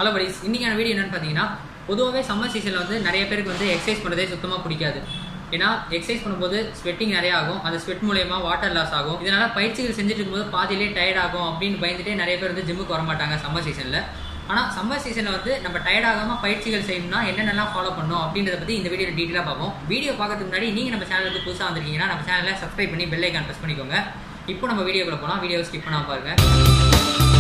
hello buddies இன்னைக்கான video என்னன்னு பார்த்தீங்கன்னா பொதுவாகவே சம்மர் சீசனில் வந்து நிறைய பேருக்கு வந்து எக்ஸசைஸ் பண்ணுறதே சுத்தமாக பிடிக்காது ஏன்னா எக்ஸசைஸ் பண்ணும்போது ஸ்வெட்டிங் நிறைய ஆகும் அந்த ஸ்வெட் மூலயமா வாட்டர் லாஸ் ஆகும் இதனால பயிற்சிகள் செஞ்சுட்டு இருக்கும்போது பாதியிலே டயர்ட் ஆகும் அப்படின்னு பயந்துட்டே நிறைய பேர் வந்து ஜிம்முக்கு வர மாட்டாங்க சம்மர் சீசனில் ஆனால் சம்மர் சீசனில் வந்து நம்ம டயர்ட் ஆகாமல் பயிற்சிகள் செய்யணும்னா என்னென்னலாம் ஃபாலோ பண்ணணும் அப்படின்றத பற்றி இந்த வீடியோ டீட்டெயிலாக பார்ப்போம் வீடியோ பார்க்கறதுக்கு முன்னாடி நீங்கள் நம்ம சேனலுக்கு புதுசாக வந்திருக்கீங்கன்னா நம்ம சேனலை சப்ஸ்கிரைப் பண்ணி பெல் ஐக்கான் ப்ரெஸ் பண்ணிக்கோங்க இப்போ நம்ம வீடியோக்குள்ள போகலாம் வீடியோ ஸ்கிப் பண்ணாம பாருங்க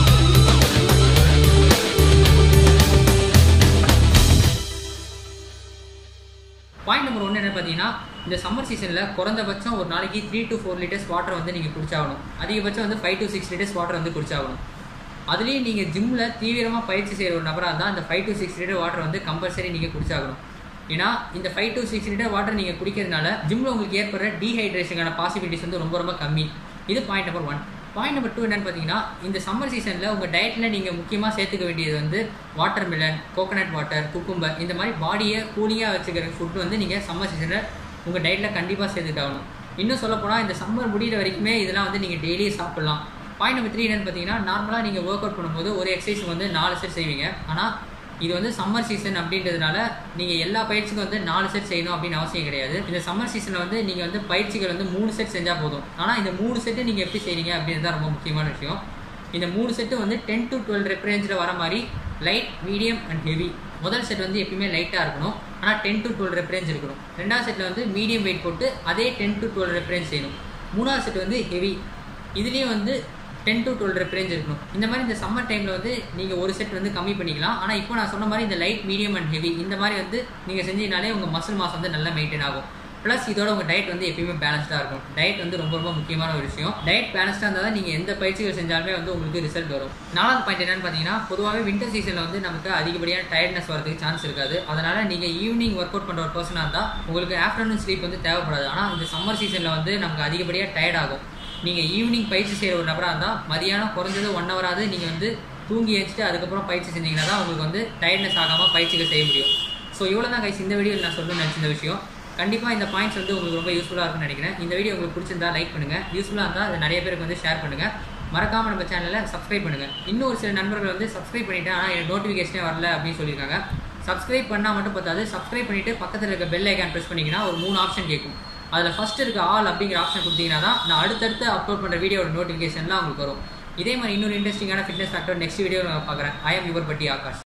பாயிண்ட் நம்பர் ஒன்று என்ன பார்த்தீங்கன்னா இந்த சம்மர் சீசனில் குறைந்தபட்சம் ஒரு நாளைக்கு three to four litres water வந்து நீங்கள் குடிச்சாகணும் அதிகபட்சம் வந்து five to six litres water வந்து குடிச்சாகணும் அதுலேயும் நீங்கள் ஜிம்மில் தீவிரமாக பயிற்சி செய்கிற ஒரு நபராக இருந்தால் அந்த five to six litre water வந்து கம்பல்சரி நீங்கள் குடிச்சாகணும் ஏன்னா இந்த five to six litre water நீங்கள் குடிக்கிறதுனால ஜிம்மில் உங்களுக்கு ஏற்படுற டீஹைட்ரேஷனுக்கான பாசிபிலிட்டிஸ் வந்து ரொம்ப ரொம்ப கம்மி இது point number one point number two என்னன்னு பார்த்தீங்கன்னா இந்த சம்மர் சீசனில் உங்கள் டயட்டில் நீங்கள் முக்கியமாக சேர்த்துக்க வேண்டியது வந்து watermelon coconut water cucumber இந்த மாதிரி பாடியை கூலிங்காக வச்சுக்கிற ஃபுட் வந்து நீங்கள் சம்மர் சீசனில் உங்கள் டயட்டில் கண்டிப்பாக சேர்த்துட்டாகணும் இன்னும் சொல்லப்போனால் இந்த சம்மர் முடிகிற வரைக்குமே இதெல்லாம் வந்து நீங்கள் டெய்லி சாப்பிட்லாம் பாயிண்ட் நம்பர் த்ரீ என்னன்னு பார்த்தீங்கன்னா நார்மலாக நீங்கள் ஒர்க் அவுட் பண்ணும்போது ஒரு எக்ஸசைஸ் வந்து நாலு செட் செய்வீங்க ஆனால் இது வந்து சம்மர் சீசன் அப்படின்றதுனால நீங்கள் எல்லா பயிற்சிக்கும் வந்து நாலு செட் செய்யணும் அப்படின்னு அவசியம் கிடையாது இந்த சம்மர் சீசனில் வந்து நீங்கள் வந்து பயிற்சிகள் வந்து மூணு செட் செஞ்சால் போதும் ஆனால் இந்த மூணு செட்டு நீங்கள் எப்படி செய்றீங்க அப்படின்றது தான் ரொம்ப முக்கியமான விஷயம் இந்த மூணு செட்டு வந்து ten to twelve rep range வர மாதிரி லைட் மீடியம் அண்ட் ஹெவி முதல் செட் வந்து எப்பயுமே லைட்டாக இருக்கணும் ஆனால் ten to twelve rep range இருக்கணும் ரெண்டாவது செட்டில் வந்து மீடியம் வெயிட் போட்டு அதே ten to twelve rep range செய்யணும் மூணாவது செட் வந்து ஹெவி இதுலேயும் வந்து ten to twelve rep range இருக்கணும் இந்த மாதிரி இந்த சம்மர் டைமில் வந்து நீங்கள் ஒரு செட் வந்து கம்மி பண்ணிக்கலாம் ஆனால் இப்போ நான் சொன்ன மாதிரி இந்த லைட் மீடியம் அண்ட் ஹெவி இந்த மாதிரி வந்து நீங்கள் செஞ்சீங்கனாலே உங்கள் மசில் மாஸ் வந்து நல்லா மெயின்டைன் ஆகும் ப்ளஸ் இதோட உங்கள் டயட் வந்து எப்பயுமே பேலன்ஸ்டாக இருக்கும் டயட் வந்து ரொம்ப ரொம்ப முக்கியமான ஒரு விஷயம் டயட் பேலன்ஸ்டாக இருந்தால் தான் நீங்கள் எந்த பயிற்சிகள் செஞ்சாலுமே வந்து உங்களுக்கு ரிசல்ட் வரும் நாலாவது பாயிண்ட் என்னன்னு பார்த்தீங்கன்னா பொதுவாகவே வின்டர் சீசனில் வந்து நமக்கு அதிகப்படியான டயர்ட்னஸ் வரதுக்கு சான்ஸ் இருக்காது அதனால் நீங்கள் ஈவினிங் ஒர்க் அவுட் பண்ணுற ஒரு பர்சனாக இருந்தால் உங்களுக்கு ஆஃப்டர்நூன் ஸ்லீப் வந்து தேவைப்படாது ஆனால் இந்த சம்மர் சீசனில் வந்து நமக்கு அதிகப்படியாக டயர்ட் ஆகும் நீங்கள் ஈவினிங் பயிற்சி செய்கிற ஒரு நபராக இருந்தால் மதியானம் குறைஞ்சது ஒன் ஹவராது நீங்கள் வந்து தூங்கி வச்சுட்டு அதுக்கப்புறம் பயிற்சி செஞ்சீங்கன்னா தான் உங்களுக்கு வந்து டயர்ட்னஸ் ஆகாமல் பயிற்சிகள் செய்ய முடியும் ஸோ இவ்வளோ தான் கைஸ் இந்த வீடியோவில் நான் சொல்லணும்னு நினச்சிருந்த விஷயம் கண்டிப்பாக இந்த பாயிண்ட்ஸ் வந்து உங்களுக்கு ரொம்ப யூஸ்ஃபுல்லாக இருக்கும்னு நினைக்கிறேன் இந்த வீடியோ உங்களுக்கு பிடிச்சிருந்தா லைக் பண்ணுங்கள் யூஸ்ஃபுல்லாக இருந்தால் அதை நிறைய பேருக்கு வந்து ஷேர் பண்ணுங்கள் மறக்காமல் நம்ம சேனலை சப்ஸ்கிரைப் பண்ணுங்கள் இன்னும் ஒரு சில நண்பர்கள் வந்து சப்ஸ்கிரைப் பண்ணிவிட்டு ஆனால் எனக்கு நோட்டிஃபிகேஷனே வரல அப்படின்னு சொல்லியிருக்காங்க சப்ஸ்கிரைப் பண்ணால் மட்டும் பார்த்தாது சப்ஸ்கிரைப் பண்ணிவிட்டு பக்கத்தில் இருக்க பெல் ஐக்கான் ப்ரெஸ் பண்ணிங்கன்னா ஒரு மூணு ஆப்ஷன் கேட்கும் அதில் ஃபஸ்ட் இருக்க ஆல் அப்படிங்கிற ஆப்ஷன் கொடுத்தீங்கன்னா தான் நான் அடுத்தடுத்து அப்லோட் பண்ணுற வீடியோட நோட்டிஃபிகேஷன்லாம் உங்களுக்கு வரும் இதே மாதிரி இன்னொரு இன்ட்ரெஸ்டிங்கான ஃபிட்னஸ் ஃபேக்டர் நெக்ஸ்ட் வீடியோ நான் பார்க்குறேன் ஐ எம் யுவர் பட்டி ஆகாஷ்